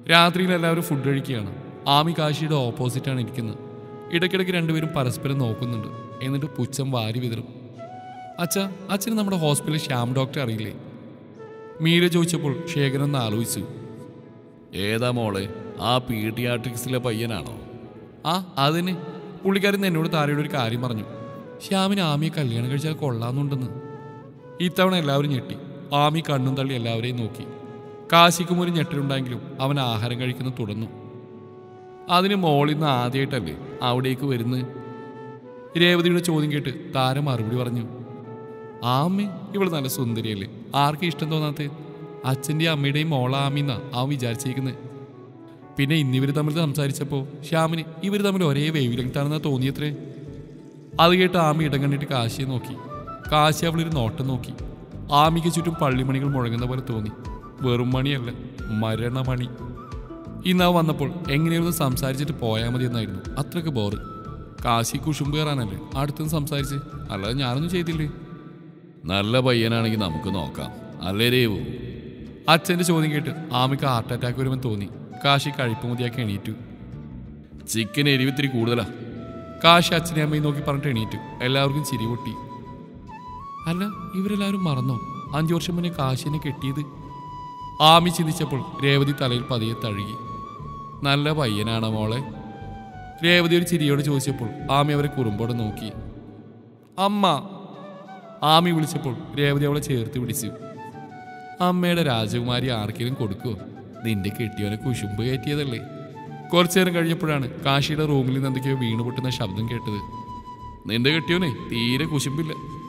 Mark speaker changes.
Speaker 1: രാത്രിയിൽ എല്ലാവരും ഫുഡ് കഴിക്കുകയാണ് ആമി കാശിയുടെ ഓപ്പോസിറ്റാണ് ഇരിക്കുന്നത് ഇടയ്ക്കിടയ്ക്ക് രണ്ടുപേരും പരസ്പരം നോക്കുന്നുണ്ട് എന്നിട്ട് പുച്ഛം വാരി വിതറും അച്ഛ അച്ഛന് നമ്മുടെ ഹോസ്പിറ്റലിൽ ശ്യാം ഡോക്ടറെ അറിയില്ലേ മീര ചോദിച്ചപ്പോൾ ശേഖരൻ ഒന്ന് ആലോചിച്ചു
Speaker 2: ഏതാ മോളെ ആ പീഡിയാട്രിക്സിലെ പയ്യനാണോ
Speaker 1: ആ അതിന് പുള്ളിക്കാരൻ എന്നോട് താരയുടെ ഒരു കാര്യം പറഞ്ഞു ശ്യാമിന് ആമിയെ കല്യാണം കഴിച്ചാൽ കൊള്ളാമെന്നുണ്ടെന്ന് ഇത്തവണ എല്ലാവരും ഞെട്ടി ആമി കണ്ണും തള്ളി എല്ലാവരെയും നോക്കി കാശിക്കും ഒരു ഞെട്ടലുണ്ടെങ്കിലും അവൻ ആഹാരം കഴിക്കുന്നത് തുടർന്നു അതിന് മോളിൽ നിന്ന് ആദ്യമായിട്ടല്ലേ അവിടേക്ക് വരുന്നത് രേവതിയുടെ ചോദ്യം കേട്ട് താരം മറുപടി പറഞ്ഞു ആമി ഇവൾ നല്ല സുന്ദരിയല്ലേ ആർക്കും ഇഷ്ടം തോന്നാത്ത അച്ഛൻ്റെയും അമ്മയുടെയും മോള ആമിന്നാ അവൻ വിചാരിച്ചിരിക്കുന്നത് പിന്നെ ഇന്നിവർ തമ്മിൽ സംസാരിച്ചപ്പോൾ ശ്യാമിന് ഇവർ തമ്മിൽ ഒരേ വേവ് ലെങ്താണെന്നാ തോന്നിയത്രേ അത് കേട്ട് ആമി ഇടം കണ്ടിട്ട് കാശിയെ നോക്കി കാശി അവളൊരു നോട്ടം നോക്കി ആമിക്ക് ചുറ്റും പള്ളിമണികൾ മുഴങ്ങുന്ന പോലെ തോന്നി വെറും മണിയല്ല മരണമണി ഇന്ന് അവ വന്നപ്പോൾ എങ്ങനെയൊന്ന് സംസാരിച്ചിട്ട് പോയാൽ മതി എന്നായിരുന്നു അത്രയ്ക്ക് ബോറ് കാശി കുശുമ്പ് കയറാനല്ലേ അടുത്തുനിന്ന് സംസാരിച്ച് അല്ലാതെ ഞാനൊന്നും ചെയ്തില്ലേ
Speaker 2: നല്ല പയ്യനാണെങ്കിൽ നമുക്ക് നോക്കാം അല്ലേ രേവു
Speaker 1: അച്ഛൻ്റെ ചോദ്യം കേട്ട് ആമിക്ക് ഹാർട്ട് അറ്റാക്ക് വരുമെന്ന് തോന്നി കാശി കഴിപ്പ് മതിയാക്കി എണീറ്റു
Speaker 2: ചിക്കൻ എരിവിത്തിരി കൂടുതലാ
Speaker 1: കാശി അച്ഛനെ അമ്മയും നോക്കി പറഞ്ഞിട്ട് എണീറ്റു എല്ലാവർക്കും ചിരി പൊട്ടി അല്ല ഇവരെല്ലാവരും മറന്നോ അഞ്ചു വർഷം മുന്നേ കാശിനെ കെട്ടിയത് ആമി ചിന്തിച്ചപ്പോൾ രേവതി തലയിൽ പതിയെ തഴുകി നല്ല പയ്യനാണ് മോളെ രേവതി ഒരു ചിരിയോട് ചോദിച്ചപ്പോൾ ആമി അവരെ കുറുമ്പോടെ നോക്കി അമ്മ ആമി വിളിച്ചപ്പോൾ രേവതി അവളെ ചേർത്ത് പിടിച്ചു അമ്മയുടെ രാജകുമാരി ആർക്കെങ്കിലും കൊടുക്കുമോ നിന്റെ കെട്ടിയവനെ കുശുമ്പ് കയറ്റിയതല്ലേ കുറച്ചു നേരം കഴിഞ്ഞപ്പോഴാണ് കാശിയുടെ റൂമിൽ നിന്ന് എന്തൊക്കെയോ വീണു പൊട്ടുന്ന ശബ്ദം കേട്ടത് നിന്റെ കെട്ടിയോനെ തീരെ കുശുമ്പില്ല